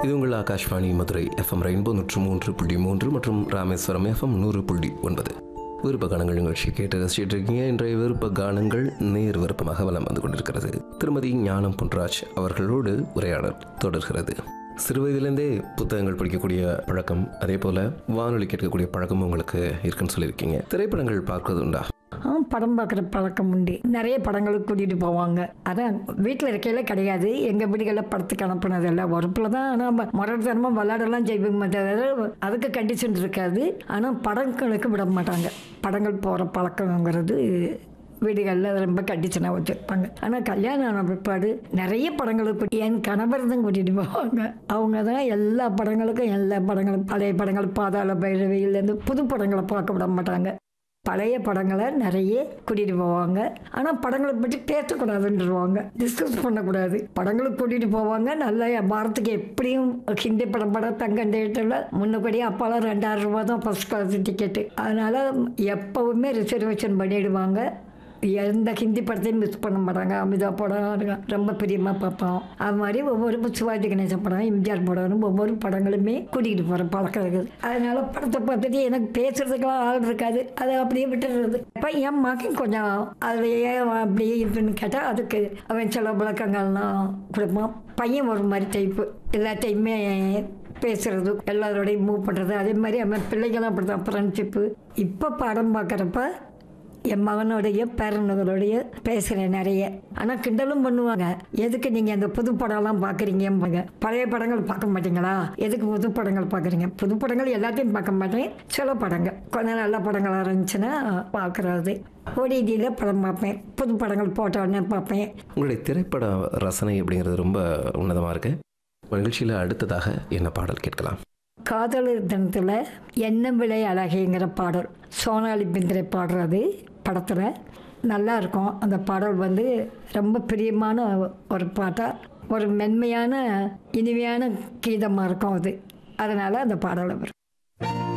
இது உங்கள் Akashvani Madurai FM rainbow நூற்று மூன்று புள்ளி மூன்று மற்றும் ராமேஸ்வரம் எஃப்எம் நூறு புள்ளி ஒன்பது விருப்ப கானங்கள் நிகழ்ச்சி கேட்டு ரசிச்சிட்டு இருக்கீங்க இன்றைய விருப்ப கானங்கள் நேர் விருப்பமாக வலம் வந்து கொண்டிருக்கிறது திருமதி ஞானம் பொன்ராஜ் அவர்களோடு உரையாடல் தொடர்கிறது சிறுவயதிலிருந்தே புத்தகங்கள் படிக்கக்கூடிய பழக்கம் அதே போல வானொலி கேட்கக்கூடிய பழக்கம் உங்களுக்கு இருக்குன்னு சொல்லியிருக்கீங்க திரைப்படங்கள் பார்க்கறது உண்டா ஆ படம் பார்க்குற பழக்கம் உண்டு நிறைய படங்களுக்கு கூட்டிகிட்டு போவாங்க அதான் வீட்டில் இருக்கையில கிடையாது எங்கள் வீடுகளில் படத்துக்கு அனுப்புனதில்லை உறுப்பில் தான் ஆனால் முரட்டுத்தனமாக விளையாடலாம் செய்வோங்க தவிர அதுக்கு கண்டிஷன் இருக்காது ஆனால் படங்களுக்கு விட மாட்டாங்க படங்கள் போகிற பழக்கங்கிறது வீடுகளில் ரொம்ப கண்டிஷனாக வச்சுருப்பாங்க ஆனால் கல்யாணம் ஆன பிற்பாடு நிறைய படங்களுக்கு என் கணவர் தான் கூட்டிகிட்டு போவாங்க அவங்க தான் எல்லா படங்களுக்கும் எல்லா படங்களும் பழைய படங்கள் பாதாள பைரவியிலேருந்து புது படங்களை பார்க்க விட மாட்டாங்க பழைய படங்களை நிறைய கூட்டிகிட்டு போவாங்க ஆனால் படங்களை பற்றி பேசக்கூடாதுன்றவாங்க டிஸ்கஸ் பண்ணக்கூடாது படங்களுக்கு கூட்டிகிட்டு போவாங்க நல்ல வாரத்துக்கு எப்படியும் ஹிந்தி படம் படம் தங்கம் தேட்டரில் முன்னபடியே அப்போல்லாம் ரெண்டாயிரம் ரூபா தான் ஃபஸ்ட் கிளாஸ் டிக்கெட்டு அதனால் எப்போவுமே ரிசர்வேஷன் பண்ணிடுவாங்க எந்த ஹிந்தி படத்தையும் மிஸ் பண்ண மாட்டாங்க அமிதா படம் ரொம்ப பிரியமாக பார்ப்போம் அது மாதிரி ஒவ்வொரு சிவாஜி கணேசன் படம் எம்ஜிஆர் படம்னு ஒவ்வொரு படங்களுமே கூட்டிகிட்டு போகிற பழக்கம் இருக்குது அதனால படத்தை பார்த்துட்டு எனக்கு பேசுறதுக்கெல்லாம் ஆள் இருக்காது அதை அப்படியே விட்டுறது இப்போ என் மகன் கொஞ்சம் அதில் ஏன் அப்படியே இருக்குன்னு கேட்டால் அதுக்கு அவன் சில விளக்கங்கள்லாம் கொடுப்பான் பையன் ஒரு மாதிரி டைப்பு எல்லாத்தையுமே பேசுறது எல்லாரோடையும் மூவ் பண்ணுறது அதே மாதிரி அவன் பிள்ளைகளும் அப்படி தான் ஃப்ரெண்ட்ஷிப்பு இப்போ படம் பார்க்குறப்ப என் மகனுடைய பேரனுடைய பேசுகிறேன் நிறைய ஆனால் கிண்டலும் பண்ணுவாங்க எதுக்கு நீங்கள் அந்த புது படம்லாம் பார்க்குறீங்க பழைய படங்கள் பார்க்க மாட்டீங்களா எதுக்கு புது படங்கள் பார்க்குறீங்க புது படங்கள் எல்லாத்தையும் பார்க்க மாட்டேன் சில படங்கள் கொஞ்சம் நல்ல படங்களாக இருந்துச்சுன்னா பார்க்குறது ஓடிடியில் படம் பார்ப்பேன் புது படங்கள் போட்ட உடனே பார்ப்பேன் உங்களுடைய திரைப்பட ரசனை அப்படிங்கிறது ரொம்ப உன்னதமாக இருக்கு நிகழ்ச்சியில் அடுத்ததாக என்ன பாடல் கேட்கலாம் காதலர் தினத்தில் என்ன விலை அழகைங்கிற பாடல் சோனாலி பிந்திரை பாடுறது படத்தில் நல்லா இருக்கும் அந்த பாடல் வந்து ரொம்ப பிரியமான ஒரு பாட்டாக ஒரு மென்மையான இனிமையான கீதமாக இருக்கும் அது அதனால் அந்த பாடலை வரும்